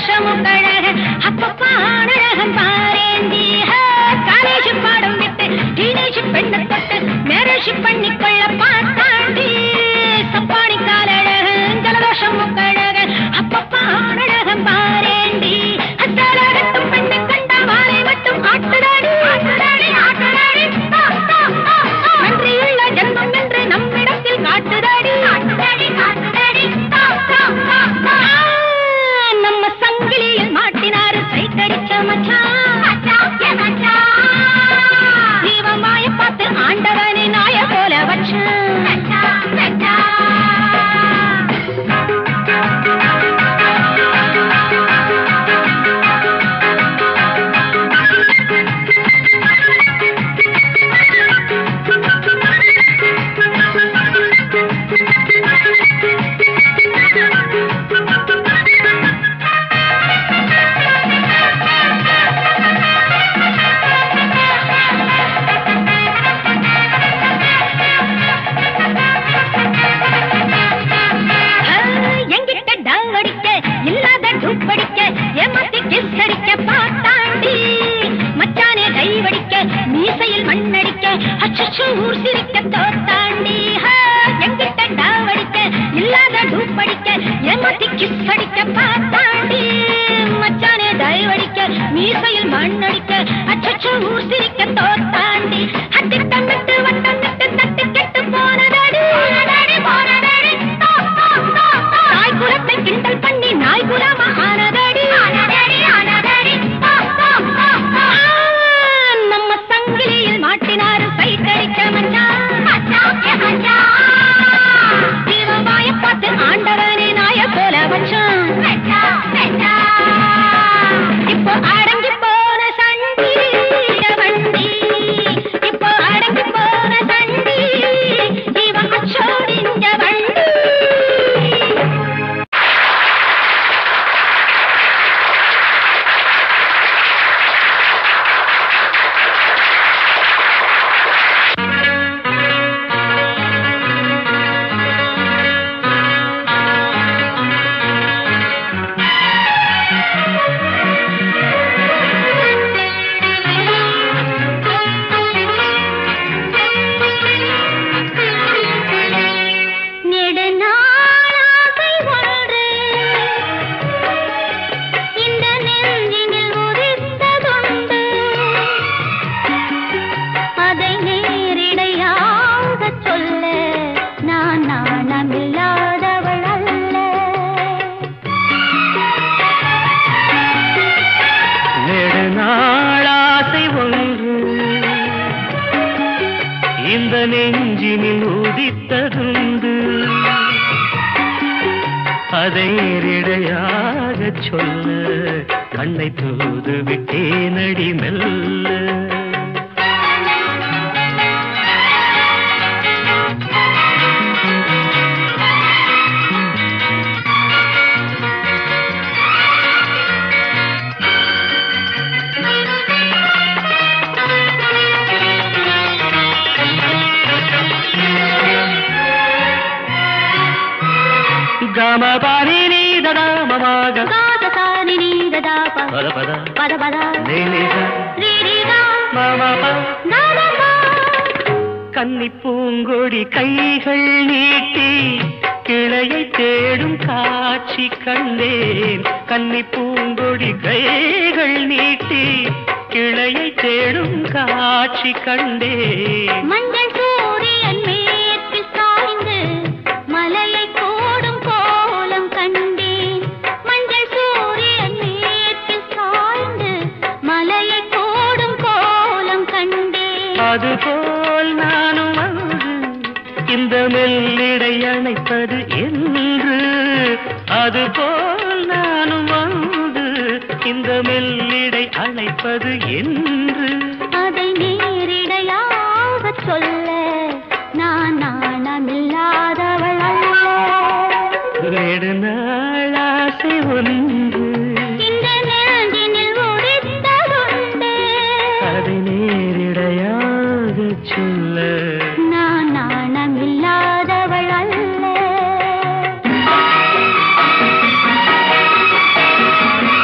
ஜலதோஷமும் கழக அப்பப்பா அழகம் பாரேந்தி காலேஜ் பாடம் விட்டு டீனேஜ் பெண்ணை தொட்டு மேரேஜ் பண்ணிக்கொள்ள பார்த்தாண்டி சப்பாடி காலழகு ஜலதோஷமும் கழக அப்பப்பா அழகம் பாரேந்தி அத்தலகத்தும் பெண்ணை கண்ட வாரை மட்டும் ஆட்டுதாடி ஆட்டுதாடி ஆட்டுதாடி தா, தா, தா, தா. நன்றியுள்ள ஜென்மம் என்று நம்மிடத்தில் காட்டுதாடி காட்டுதாடி காட்டுதாடி தா, தா, தா, தா. நம்ம சங்கிலியில் மாட்டினாரு சைத்தடிச்ச மச்சான் ஜீவமாய பார்த்து ஆண்டவனை நாய போல வச்சான் எங்கிட்ட டங் அடிக்க இல்லாத டூப் அடிக்க ஏமாத்தி கிஸ் அடிக்க பார்த்தாண்டி மச்சானே கைவடிக்க மீசையில் மண்ணடிக்க அச்சச்சோ ஊர் சிரிக்க தோத்தாண்டி ஹா, எங்கிட்ட டங் அடிக்க இல்லாத டூப் அடிக்க ஏமாத்தி கிஸ் அடிக்க பார்த்தாண்டி மச்சானே தைவடிக்க மீசையில் மண்ணடிக்க அச்சச்சோ ஊர் சிரிக்க தோத்தாண்டி அட்டி தங்கிட்டு வட்டம் விட்டு தட்டு கெட்டு போனதடி போனதடி போனதடி தோ, தோ, தோ, தோ. தாய் குலத்தை கிண்டல் பண்ணி நாய் குலாம ஆனதடி ஆனதடி ஆனதடி தோ, தோ, தோ, தோ. நம்ம சங்கிலியில் மாட்டினாரு சைட்டடிக்க மச்சான் ஜீவமாய பார்த்து ஆண்டவனே நாய போல வச்சான் இப்போ அடங்கி போன சண்டி வண்டி இப்போ அடங்கி போன சண்டி இவன் அச்சோடிஞ்ச வண்டி நெடுநாளாசை ஒன்று இந்த நெஞ்சினில் உதித்ததுண்டு அதை நேரிடையாகச் சொல்ல நான் நாணமில்லாதவள் அல்ல நெடுநாளாசை ஒன்று இந்த நெஞ்சினில் உதித்ததுண்டு அதை நேரிடையாக சொல்ல கண்ணை தூது விட்டேனடி மெல்ல கமபாரி நீதடாமமாக காதசாரி நீததாப பத பத பத பத நீலிக ரீரிதா மாமா தாதபா கன்னி பூங்கொடி கைகள் நீட்டி கிளையை தேடும் காட்சி கண்டேன் கன்னி பூங்கொடி கைகள் நீட்டி கிளையை தேடும் காட்சி கண்டேன் மஞ்சள் சூரியன் மேற்கில் சாய்ந்து மலையை கோடும் கோலம் கண்டேன் மஞ்சள் சூரியன் மேற்கில் சாய்ந்து மலையை கோடும் கோலம் கண்டேன் அதுபோல் நானும் வந்து இந்த மெல்லிடை அணைப்பது என்று அதுபோல் நானும் வந்து இந்த மெல்லிடை அணைப்பது என்று அதை நேரிடையாக சொல்ல நான் நாணமில்லாதவள் அல்ல நெடுநாளாசை ஒன்று இந்த நெஞ்சினில் உதித்ததுண்டு அதை நேரிடையாக சொல்ல நான் நாணமில்லாதவள் அல்ல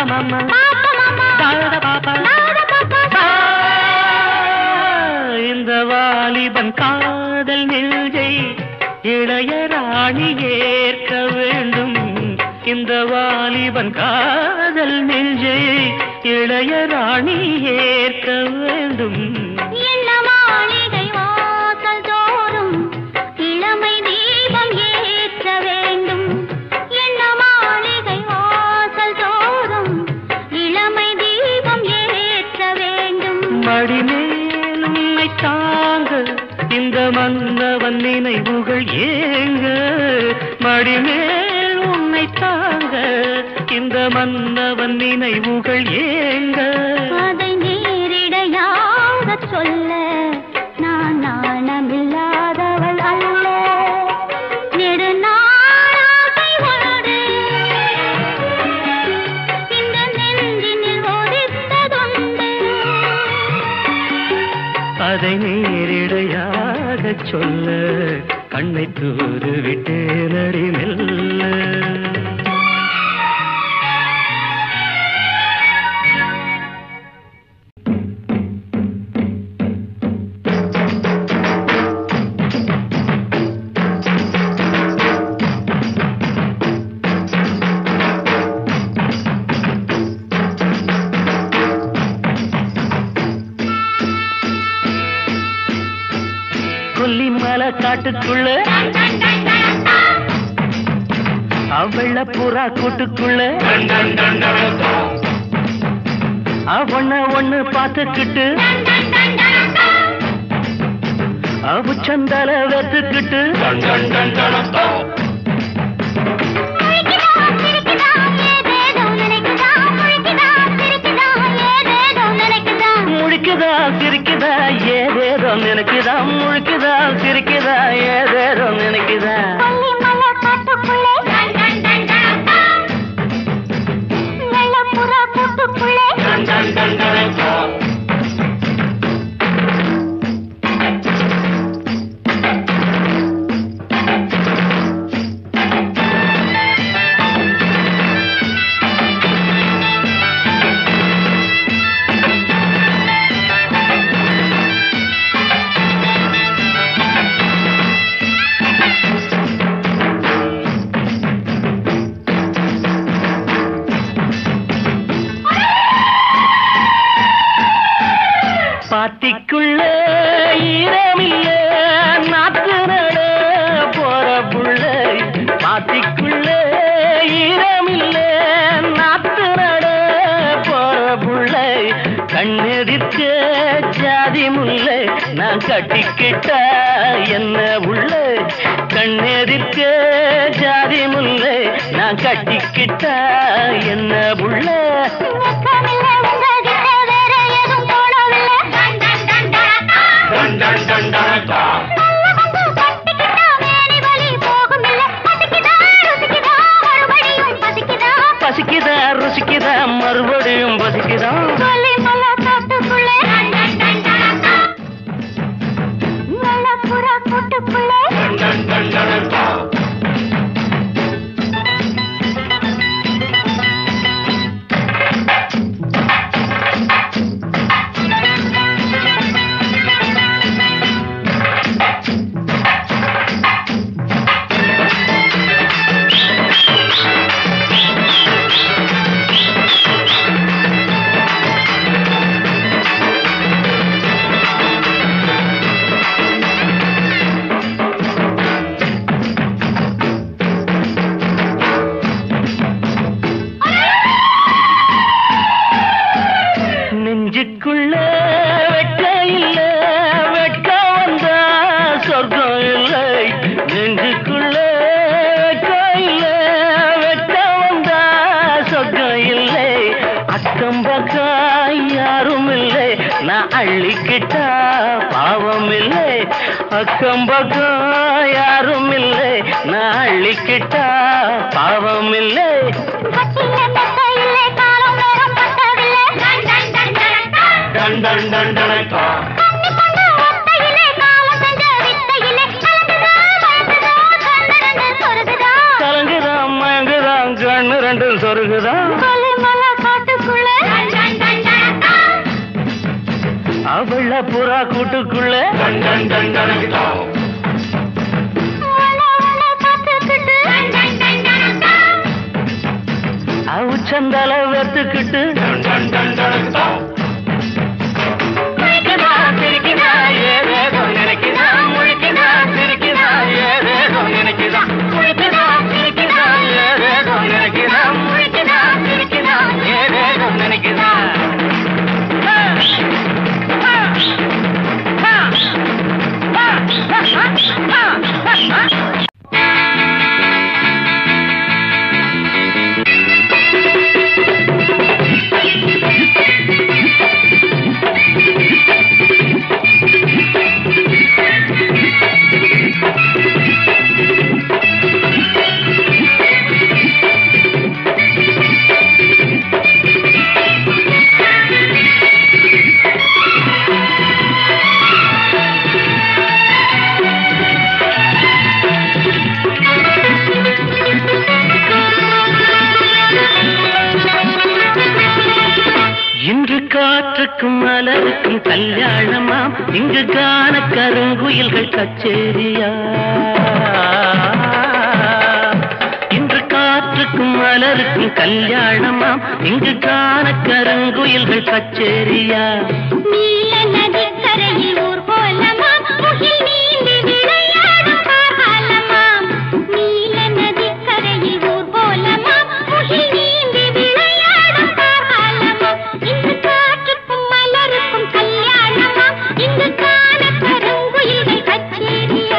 மாமா பாப்பா மாமா தாத பாப்பா தாத பாப்பா இந்த வாலிபன் காதல் நெஞ்சை இளையராணி ஏற்க வேண்டும் இந்த வாலிபன் காதல் நெஞ்சை இளையராணி ஏற்க வேண்டும் என்ன மாளிகை வாசல் தோறும் இளமை தீபம் ஏற்ற வேண்டும் என்ன மாளிகை வாசல் தோறும் இளமை தீபம் ஏற்ற வேண்டும் மடிமேல் உன்னை தாங்க இந்த மன்னவன் நினைவுகள் ஏங்க மடிமேல் உன்னை தாங்க இந்த மன்னவன் நினைவுகள் ஏங்க அதை நேரிடையாக சொல்ல நான் நாணமில்லாதவள் அல்ல நெடுநாளாகை உண்டு இந்த நெஞ்சினில் ஒதித்ததுண்டு அதை நேரிடையாக சொல்ல கண்ணை தூது விட்டு நடி மெல்ல கொல்லிமலை காட்டுக்குள்ள அவள புறா கூட்டுக்குள்ள அவன ஒண்ணு பார்த்துக்கிட்டு அவ சந்தல வெத்துக்கிட்டு முழிக்குதா சிரிக்குதா ஏதேதோ நினைக்குதா முழிக்குதா சிரிக்குதா ஏதேதோ நினைக்குதா பாத்திக்குள்ள ஈரமில்ல நாத்து நட போற புள்ள பாத்திக்குள்ள ஈரமில்ல நாத்து நட போற புள்ள கண்ணெதிர்க்க ஜாதி முல்லை நான் கட்டிக்கிட்டா என்ன உள்ள கண்ணெதிர்க்க ஜாதி முல்லை நான் கட்டிக்கிட்டா என்ன உள்ள பசிக்குதா ருசிக்குதா மறுபடியும் பசிக்குதா நெஞ்சுக்குள்ள வெட்ட இல்ல வெட்க வந்தா சொர்க்கம் இல்லை நெஞ்சுக்குள்ள வெட்க இல்ல வெட்க வந்தா சொர்க்கம் இல்லை அக்கம் பக்கம் யாரும் இல்லை நான் அள்ளிக்கிட்டா பாவம் இல்லை அக்கம் பக்கம் யாரும் இல்லை நான் அள்ளிக்கிட்டா பாவம் இல்லை டன் டன் டன் டனக்கா. கலங்குதான் மயங்குதான் கண்ணு ரெண்டும் சொருகுதான் கொல்லிமலை காட்டு வெள்ள புறா கூட்டுக்குள்ள டன் டன் டன் டனக்குதான் அவுச்சந்தால வெத்துக்கிட்டு டன் டன் டன் டனக்குதான் முழிக்குதா, சிரிக்குதா, ஏதேதோ நினைக்குதா. முழிக்குதா, சிரிக்குதா, ஏதேதோ நினைக்குதா. முழிக்குதா, சிரிக்குதா, ஏதேதோ நினைக்குதா. முழிக்குதா, சிரிக்குதா, ஏதேதோ நினைக்குதா. ஆ, ஆ, ஆ, ஆ, ஆ, ஆ, ஆ, ஆ. இன்று காற்றுக்கும் மலருக்கும் கல்யாணமாம் இங்கு காண கருங்குயில்கள் கச்சேரியா இன்று காற்றுக்கும் மலருக்கும் கல்யாணமாம் இங்கு காண கருங்குயில்கள் கச்சேரியா நீல நதிக்கரையில் ஊர்வலமாம், முகில் நீந்தி விளையாடும் கார்காலமாம். நீல நதிக்கரையில் ஊர்வலமாம், முகில் நீந்தி விளையாடும் கார்காலமாம். இங்கு காற்றுக்கும் மலருக்கும் கல்யாணமாம், இங்கு காண கருங்குயில்கள் கச்சேரியா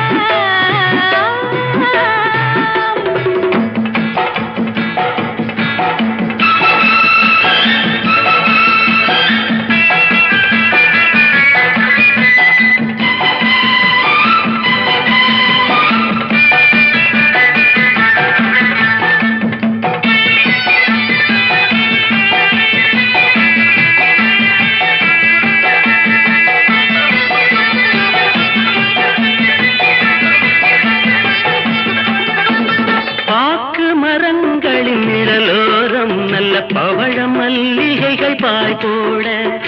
பாக்கு மரங்களின் நிழலோரம் நல்ல பவழ மல்லிகைகள் பாய் போட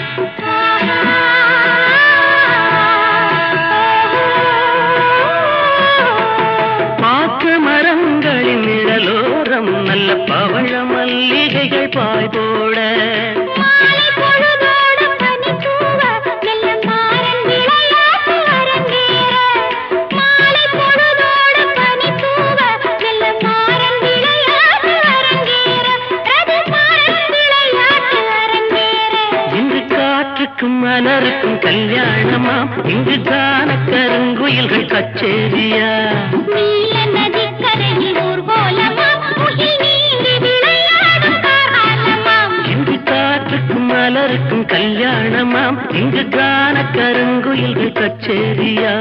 பாக்கு மரங்களின் நிழலோரம் நல்ல பவழ மல்லிகைகள் பாய் போட மாலை பொழுதோடு பனி தூவ, மெல்ல மாறன் விளையாட்டு அரங்கேற. மாலை பொழுதோடு பனி தூவ, மெல்ல மாறன் விளையாட்டு அரங்கேற. ரதி மாறன் விளையாட்டு அரங்கேற. இன்று காற்றுக்கும் மலருக்கும் கல்யாணமாம் இங்கு காண கருங்குயில்கள் கச்சேரியா நீல நதிக்கரையில் ஊர்வலமாம், முகில் நீந்தி விளையாடும் கார்காலமாம். இங்கு காற்றுக்கும் மலருக்கும் கல்யாணமாம் இங்கு காண கருங்குயில்கள் கச்சேரியா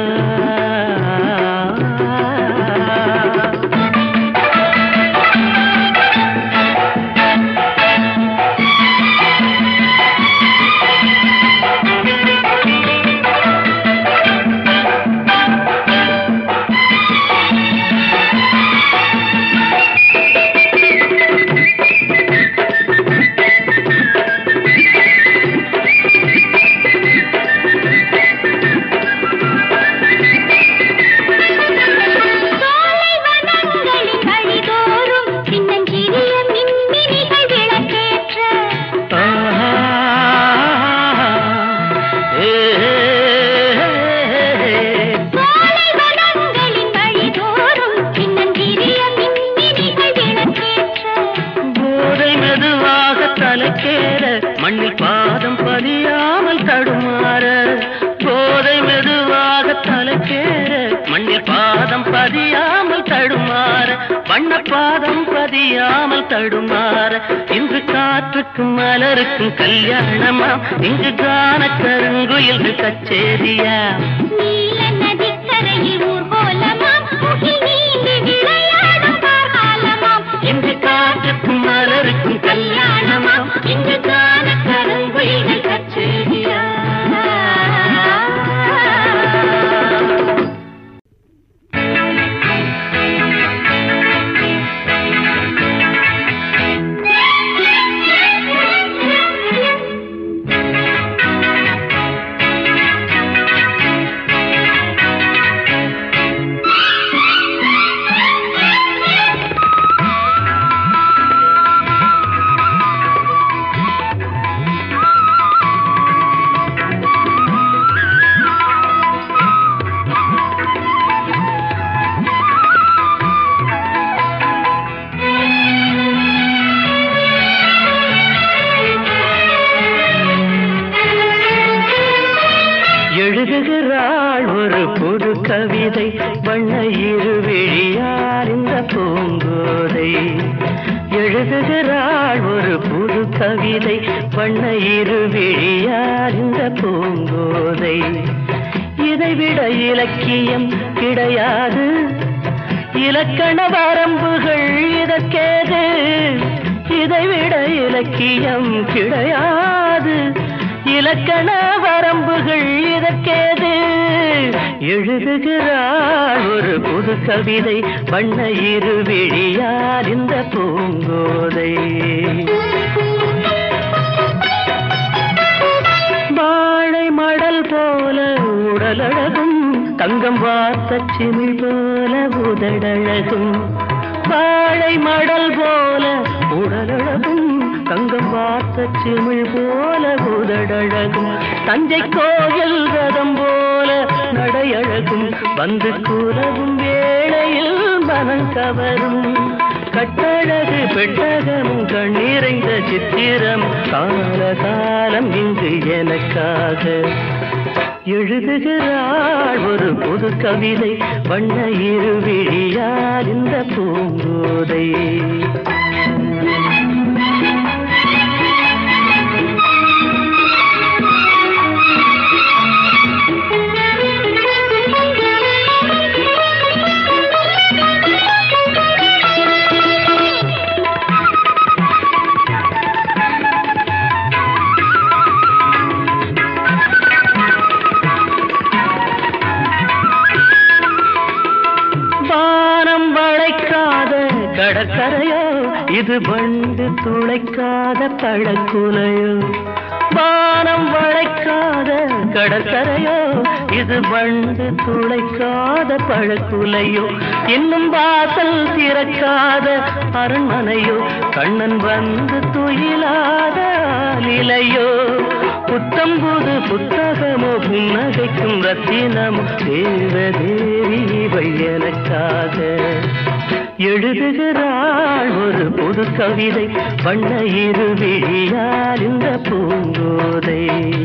சோலை வனங்களின் வழிதோறும் சின்னஞ்சிறிய மின்மினிகள் விளக்கேற்ற ஆஹா. ஏ, சோலை வனங்களின் வழிதோறும் சின்னஞ்சிறிய மின்மினிகள் விளக்கேற்ற போதை மெதுவாக தலைக்கேற மண்ணில் பாதம் பதியாமல் தடுமாற போதை மெதுவாக தலைக்கேற மண்ணில் பாதம் பதியாமல் தடுமாற வண்ண பாதம் பதியாமல் தடுமாற இன்று காற்றுக்கும் மலருக்கும் கல்யாணமா இங்கு காண கருங்குயில்கள் கச்சேரியா நீல நதிக்கரையில் ஊர்வலமாம் முகில் நீந்தி விளையாடும் கார்காலமாம் இன்று காற்றுக்கும் மலருக்கும் கல்யாணமா இங்கு காண கருங்குயில்கள் கச்சேரியா ஆ எழுதுகிறாள் ஒரு புது கவிதை வண்ண இருவிழியார் இந்த பூங்கோதை எழுதுகிறாள் ஒரு புது கவிதை வண்ண இருவிழியார் இந்த பூங்கோதை இதைவிட இலக்கியம் கிடையாது இலக்கண வரம்புகள் இதற்கேது இதைவிட இலக்கியம் கிடையாது இலக்கண வரம்புகள் இதற்கேது எழுதுகிறாள் ஒரு புது கவிதை வண்ண இருவிழியார் இந்த பூங்கோதை வாழை மடல் போல உடலழகும் தங்கம் வார்த்த சிமிழ் போல உதடழகும் வாழை மடல் போல உடலழகும் தங்கம் வார்த்த சிமிழ் போல உதடழகும் தஞ்சை கோயில் ரதம் போல நடையழகும் வந்து கூலவும் வேளையில் மனம் கவரும் கட்டழகு பெட்டகமும் கண்ணீரைந்த சித்திரம் கால காலம் இங்கு எனக்காக எழுதுகிறாள் ஒரு புது கவிதை வண்ண இருவிழியார் இந்த பூங்கோதை வானம் வளைக்காத கடற்கரையோ இது வண்டு துளைக்காத பழக்குலையோ வானம் வளைக்காத கடற்கரையோ இது வண்டு துளைக்காத பழக்குலையோ இன்னும் வாசல் திறக்காத அரண்மனையோ கண்ணன் வந்து துயிலாத நிலையோ புத்தம்புது புத்தகமோ புன்னகைக்கும் ரத்தினமோ தேவதேவி இவை எனக்காக எழுதுகிறாள் ஒரு புது கவிதை வண்ண இருவிழியால் இந்த பூங்கோதை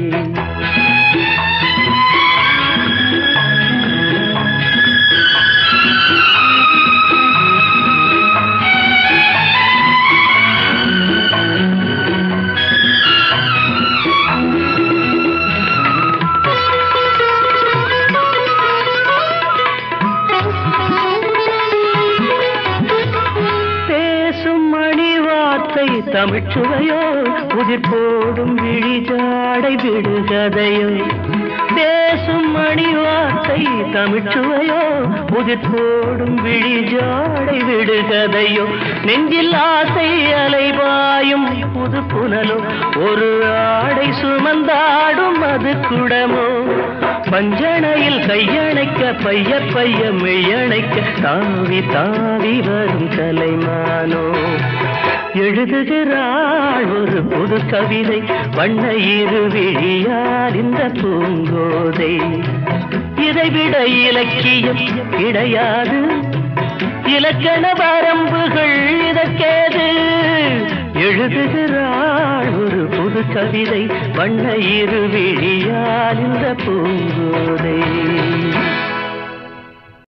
பேசும் மணி வார்த்தை தமிழ்ச்சுவையோ உதிர் போடும் விழிஜாடை விடுகதையோ பேசும் மணி வார்த்தை தமிழ்ச்சுவையோ உதிர் போடும் விழிஜாடை விடுகதையோ நெஞ்சில் ஆசை அலைபாயும் புது புனலோ ஒரு ஆடை சுமந்தாடும் அது குடமோ பஞ்சணையில் கையணைக்க பைய பைய மெய்யணைக்க தாவி தாவி வரும் கலைமானோ எழுதுகிறாள் ஒரு புது கவிதை வண்ண இருவிழியார் இந்த பூங்கோதை இதைவிட இலக்கியம் கிடையாது இலக்கண வரம்புகள் இதற்கேது எழுதுகிறாள் ஒரு புது கவிதை வண்ண இருவிழியால் இந்த பூங்கோதை